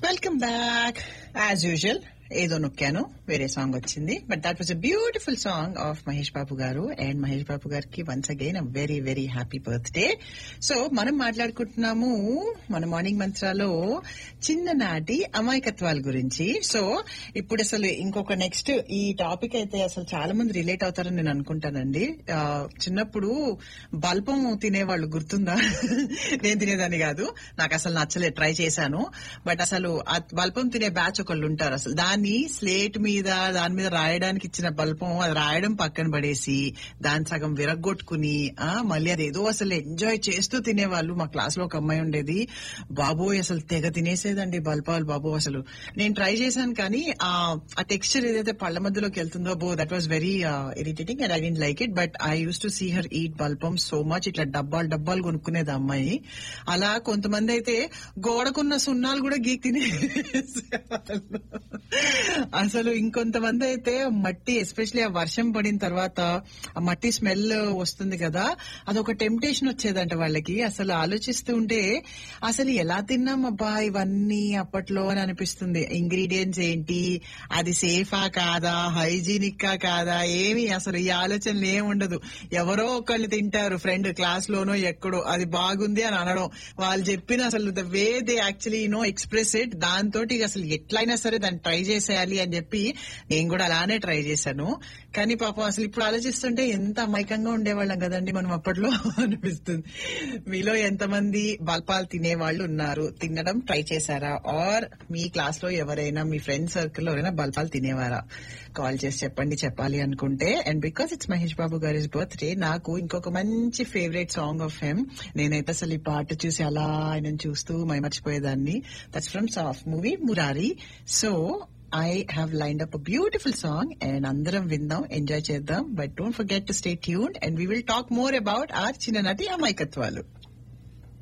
welcome back as usual ఏదో నొక్కాను వేరే song వచ్చింది but that was a beautiful song of Mahesh Babu garu and Mahesh Babu గారికి once again a very very happy birthday so మనం మాట్లాడుకుంటున్నాము మన మార్నింగ్ మంత్రాలో చిన్ననాటి అమాయకత్వాల గురించి సో ఇప్పుడు అసలు ఇంకొక నెక్స్ట్ ఈ టాపిక్ అయితే అసలు చాలా మంది రిలేట్ అవుతారని నేను అనుకుంటానండి ఆ, చిన్నప్పుడు బల్పం తినేవాళ్ళు గుర్తుందా నేను తినేదాన్ని కాదు నాకు అసలు నచ్చలేదు ట్రై చేశాను బట్ అసలు ఆ బల్పం తినే బ్యాచ్ ఒకళ్ళు ఉంటారు అసలు దాన్ని స్లేట్ మీద దాని మీద రాయడానికి ఇచ్చిన బల్పం అది రాయడం పక్కన పడేసి దాని సగం విరగ్గొట్టుకుని ఆ మళ్ళీ అది ఏదో అసలు ఎంజాయ్ చేస్తూ తినేవాళ్ళు మా క్లాస్ లో ఒక అమ్మాయి ఉండేది బాబోయ్ అసలు తెగ తినేసేదండి బల్పాలు బాబు అసలు నేను ట్రై చేశాను కానీ ఆ ఆ టెక్స్చర్ ఏదైతే పళ్ళ మధ్యలోకి వెళ్తుందో బో that was very irritating and I didn't like it but I used to see her eat బల్పం సో మచ్ ఇట్లా డబ్బాలు డబ్బాలు కొనుక్కునేది ఆ అమ్మాయి అలా కొంతమంది అయితే గోడకున్న సున్నాలు కూడా గీక్ తినేసేవాళ్ళు అసలు ఇంకొంతమంది అయితే మట్టి ఎస్పెషలీ ఆ వర్షం పడిన తర్వాత ఆ మట్టి స్మెల్ వస్తుంది కదా అదొక టెంప్టేషన్ వచ్చేదంట వాళ్ళకి అసలు ఆలోచిస్తూ ఉంటే అసలు ఎలా తిన్నాం అబ్బా ఇవన్నీ అప్పట్లో అని అనిపిస్తుంది ఇంగ్రీడియంట్స్ ఏంటి అది సేఫా కాదా హైజీనిక్ కాదా ఏమి అసలు ఈ ఆలోచనలు ఏమి ఉండదు ఎవరో ఒకళ్ళు తింటారు ఫ్రెండ్ క్లాస్ లోనో ఎక్కడో అది బాగుంది అని అనడం వాళ్ళు చెప్పిన అసలు the way they actually know express it దాంతో అసలు ఎట్లయినా సరే దాన్ని ట్రై చేసేయాలి అని చెప్పి నేను కూడా అలానే ట్రై చేశాను కానీ పాపం అసలు ఇప్పుడు ఆలోచిస్తుంటే ఎంత అమాయకంగా ఉండేవాళ్ళం కదండి మనం అప్పట్లో అనిపిస్తుంది మీలో ఎంతమంది బల్పాలు తినేవాళ్ళు ఉన్నారు తినడం ట్రై చేశారా ఆర్ మీ క్లాస్ లో ఎవరైనా మీ ఫ్రెండ్ సర్కిల్ లో ఎవరైనా బల్పాలు తినేవారా కాల్ చేసి చెప్పండి చెప్పాలి అనుకుంటే and because it's Mahesh Babu గారి బర్త్డే నాకు ఇంకొక మంచి ఫేవరెట్ సాంగ్ ఆఫ్ హెమ్ నేనైతే అసలు ఈ పాట చూసి అలా ఆయన చూస్తూ మైమర్చిపోయేదాన్ని దట్స్ ఫ్రమ్ సాఫ్ movie Murari so I have lined up a beautiful song and అందరం విందాం ఎంజాయ్ చేద్దాం but don't forget to stay tune and we will talk more about our చిన్ననాటి అమాయకత్వాలు